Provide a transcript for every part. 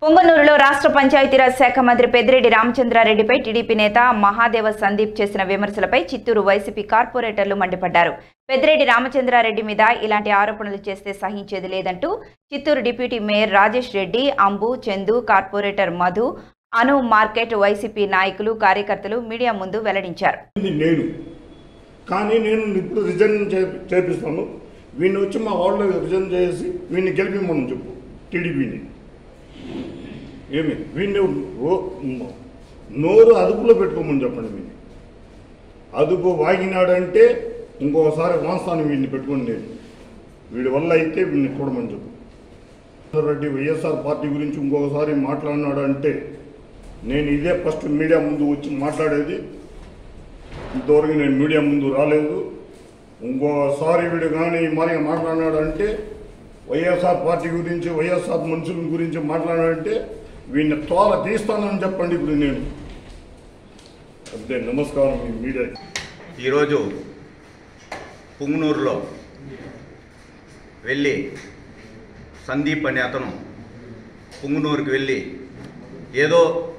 పొంగనూరులో రాష్ట్ర పంచాయతీరాజ్ శాఖ మంత్రి పెద్దిరెడ్డి రామచంద్రారెడ్డిపై టీడీపీ నేత మహాదేవ సందీప్ చేసిన విమర్శలపై చిత్తూరు వైసీపీ కార్పొరేటర్లు మండిపడ్డారు పెద్దిరెడ్డి రామచంద్రారెడ్డి మీద ఇలాంటి ఆరోపణలు చేస్తే సహించేది లేదంటూ Chittoor deputy mayor Rajesh Reddy Ambu Chandu corporator Madhu అను మార్కెట్ వైసీపీ నాయకులు కార్యకర్తలు మీడియా ముందు వెల్లడించారు ఇది నేను కానీ నేను ఇప్పుడు రిజైన్ చే- చేపిస్తాను వీడిని వచ్చి మా వాళ్ళు రిజైన్ చేసి వీడిని గెలిపిమ్మని చెప్పు టీడీపీని ఏమి వీడిని రో- నోరు అదుపులో పెట్టుకోమని చెప్పండి వీడిని అదుపు వాగినాడంటే ఇంకోసారి వాస్తాను వీడిని పెట్టుకోండి నేను వీడి వల్ల అయితే వీడిని చూడమని చెప్పు రెడ్డి వైఎస్ఆర్ పార్టీ గురించి ఇంకొకసారి మాట్లాడినాడు అంటే నేను ఇదే ఫస్ట్ మీడియా ముందు వచ్చి మాట్లాడేది ఇంతవరకు నేను మీడియా ముందు రాలేదు ఇంకోసారి వీడు కానీ మరి మాట్లాడినాడంటే వైఎస్ఆర్ పార్టీ గురించి వైఎస్ఆర్ మనుషుల గురించి మాట్లాడాడంటే వీడిని తోల తీస్తానని చెప్పండి ఇప్పుడు నేను అంతే నమస్కారం మీ మీడియా ఈరోజు పుంగనూరులో వెళ్ళి సందీప్ అనే అతను పుంగనూరుకి వెళ్ళి ఏదో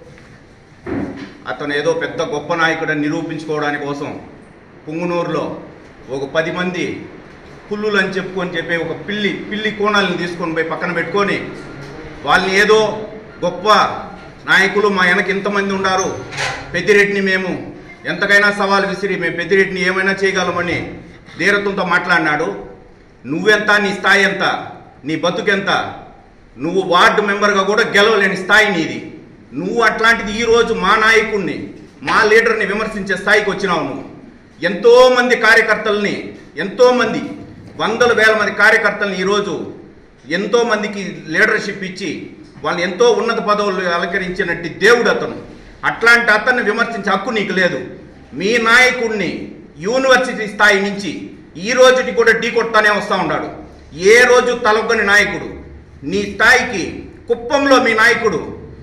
అతను ఏదో పెద్ద గొప్ప నాయకుడని నిరూపించుకోవడానికి కోసం పుంగనూరులో ఒక పది మంది పుల్లులు అని చెప్పుకొని చెప్పే ఒక పిల్లి పిల్లి కోణాలను తీసుకొని పోయి పక్కన పెట్టుకొని వాళ్ళని ఏదో గొప్ప నాయకులు మా వెనక ఇంతమంది ఉన్నారు పెద్దిరెడ్డిని మేము ఎంతకైనా సవాల్ విసిరి మేము పెద్దిరెడ్డిని ఏమైనా చేయగలమని ధీరత్వంతో మాట్లాడినాడు నువ్వెంత నీ స్థాయి ఎంత నీ బతుకెంత నువ్వు వార్డు మెంబర్గా కూడా గెలవలేని స్థాయి నీది నువ్వు అట్లాంటిది ఈరోజు మా నాయకుడిని మా లీడర్ని విమర్శించే స్థాయికి వచ్చినావు నువ్వు ఎంతో మంది కార్యకర్తల్ని ఎంతో మంది వందల వేల మంది కార్యకర్తల్ని ఈరోజు ఎంతో మందికి లీడర్షిప్ ఇచ్చి వాళ్ళు ఎంతో ఉన్నత పదవులు అలంకరించినట్టు దేవుడు అతను అట్లాంటి అతన్ని విమర్శించే హక్కు నీకు లేదు మీ నాయకుడిని యూనివర్సిటీ స్థాయి నుంచి ఈ రోజుకి కూడా ఢీ కొడతానే వస్తూ ఉన్నాడు ఏ రోజు తలొగ్గని నాయకుడు నీ స్థాయికి కుప్పంలో మీ నాయకుడు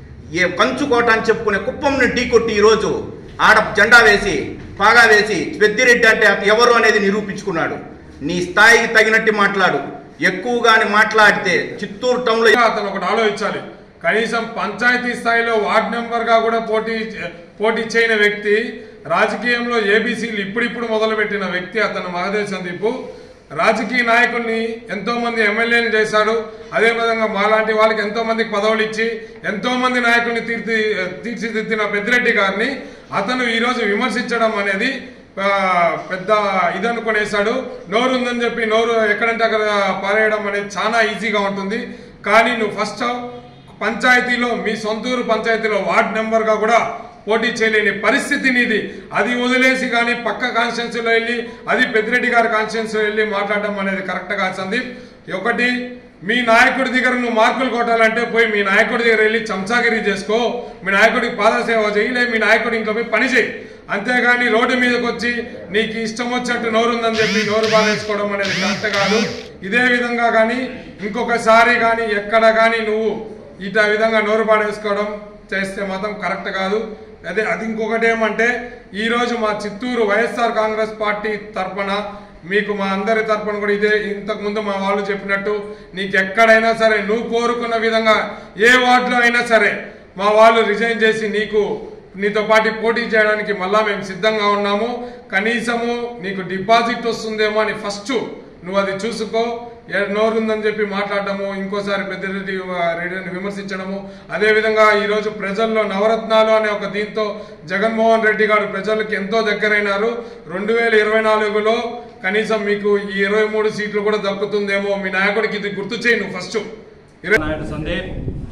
ఏ కంచుకోట అని చెప్పుకునే కుప్పంని ఢీ కొట్టి ఈరోజు ఆడ జెండా వేసి పాగా వేసి పెద్దిరెడ్డి అంటే అతను ఎవరు అనేది నిరూపించుకున్నాడు నీ స్థాయికి తగినట్టు మాట్లాడు ఎక్కువగాని మాట్లాడితే చిత్తూరు టౌన్లో అతను ఒకటి ఆలోచించాలి కనీసం పంచాయతీ స్థాయిలో వార్డ్ మెంబర్ గా కూడా పోటీ పోటీ చేయని వ్యక్తి రాజకీయంలో ఏబీసీలు ఇప్పుడిప్పుడు మొదలుపెట్టిన వ్యక్తి అతను మహదేవ్ సందీప్ రాజకీయ నాయకుల్ని ఎంతో మంది ఎమ్మెల్యేలు చేశాడు అదే విధంగా మాలాంటి వాళ్ళకి ఎంతో మందికి పదవులు ఇచ్చి ఎంతో మంది నాయకుల్ని తీర్చి తీర్చిదిద్దిన పెద్దిరెడ్డి గారిని అతను ఈరోజు విమర్శించడం అనేది ఆ, పెద్ద ఇది అనుకునేసాడు నోరు ఉందని చెప్పి నోరు ఎక్కడంటే అక్కడ పారేయడం అనేది చాలా ఈజీగా ఉంటుంది కానీ నువ్వు ఫస్ట్ పంచాయతీలో మీ సొంతూరు పంచాయతీలో వార్డ్ నెంబర్గా కూడా పోటీ చేయలేని పరిస్థితి నీది అది వదిలేసి కానీ పక్క కాన్స్టిట్యున్సీలో వెళ్ళి అది పెద్దిరెడ్డి గారి కాన్స్టిట్యున్సీలో వెళ్ళి మాట్లాడడం అనేది కరెక్ట్ కాదు సందీప్ ఒకటి మీ నాయకుడి దగ్గర నువ్వు మార్కులు కొట్టాలంటే పోయి మీ నాయకుడి దగ్గర వెళ్ళి చంచాగిరి చేసుకో మీ నాయకుడికి పాదసేవ చేయి లే మీ నాయకుడి ఇంట్లో పోయి పని చేయి అంతేగాని రోడ్డు మీదకి వచ్చి నీకు ఇష్టం వచ్చినట్టు నోరుందని చెప్పి నోరు బాధేసుకోవడం అనేది కరెక్ట్ కాదు ఇదే విధంగా కానీ ఇంకొకసారి కానీ ఎక్కడ కానీ నువ్వు ఇట విధంగా నోరు పాడేసుకోవడం చేస్తే మాత్రం కరెక్ట్ కాదు అదే అది ఇంకొకటి ఏమంటే ఈరోజు మా చిత్తూరు వైఎస్ఆర్ కాంగ్రెస్ పార్టీ తరపున మీకు మా అందరి తరపున కూడా ఇదే ఇంతకు ముందు మా వాళ్ళు చెప్పినట్టు నీకు ఎక్కడైనా సరే నువ్వు కోరుకున్న విధంగా ఏ వార్డులో అయినా సరే మా వాళ్ళు రిజైన్ చేసి నీకు నీతో పాటు పోటీ చేయడానికి మళ్ళా మేము సిద్ధంగా ఉన్నాము కనీసము నీకు డిపాజిట్ వస్తుందేమో అని ఫస్ట్ నువ్వు అది చూసుకో ఏ- నోరుందని చెప్పి మాట్లాడటము ఇంకోసారి పెద్దిరెడ్డి ఆ, రెడ్డిని విమర్శించడము అదేవిధంగా ఈరోజు ప్రజల్లో నవరత్నాలు అనే ఒక దీంతో జగన్మోహన్ రెడ్డి గారు ప్రజలకు ఎంతో దగ్గరైనారు రెండు వేల ఇరవై నాలుగులో కనీసం మీకు ఈ ఇరవై మూడు సీట్లు కూడా దక్కుతుందేమో మీ నాయకుడికి ఇది గుర్తు చేయి నువ్వు ఫస్ట్ ఇరవై నాయుడు సందీప్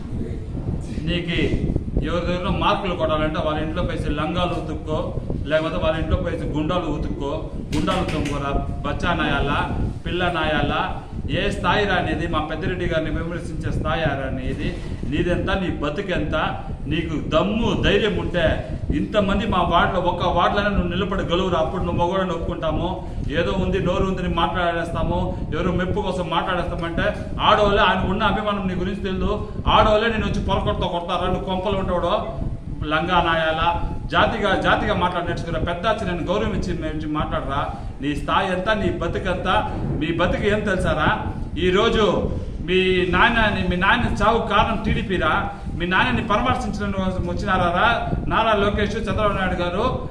నీకు ఎవరి దగ్గర మార్కులు కొట్టాలంటే వాళ్ళ ఇంట్లో పోయి లంగాలు ఉతుక్కో లేకపోతే వాళ్ళ ఇంట్లో పోయి గుండాలు ఉతుక్కో గుండాలు తొంగురా బచ్చా నాయాలా పిల్ల నాయాలా ఏ స్థాయి రా అనేది మా పెద్దిరెడ్డి గారిని విమర్శించే స్థాయి రా అనేది నీదెంత నీ బతుకెంత నీకు దమ్ము ధైర్యం ఉంటే ఇంతమంది మా వార్డులో ఒక్క వార్డులోనే నువ్వు నిలబడి గెలువురా అప్పుడు నువ్వు కూడా నొక్కుంటాము ఏదో ఉంది నోరు ఉందని మాట్లాడేస్తాము ఎవరు మెప్పు కోసం మాట్లాడేస్తామంటే ఆడవాళ్ళే ఆయన ఉన్న అభిమానం నీ గురించి తెలియదు ఆడవాళ్ళే నేను వచ్చి పొలకొడతా కొడతారా నువ్వు కొంపలు ఉంటాడు లంగా నాయాలా జాతిగా జాతిగా మాట్లాడి నేర్చుకురా పెద్ద వచ్చి నేను గౌరవించి నుంచి మాట్లాడరా నీ స్థాయి ఎంత నీ బతుకెంత మీ బతుకు ఏం తెలుసారా ఈరోజు మీ నాయన మీ నాయన చావు కారణం టీడీపీరా మీ నాన్నని పరామర్శించడం కోసం వచ్చినారా నారా లోకేష్ చంద్రబాబు నాయుడు గారు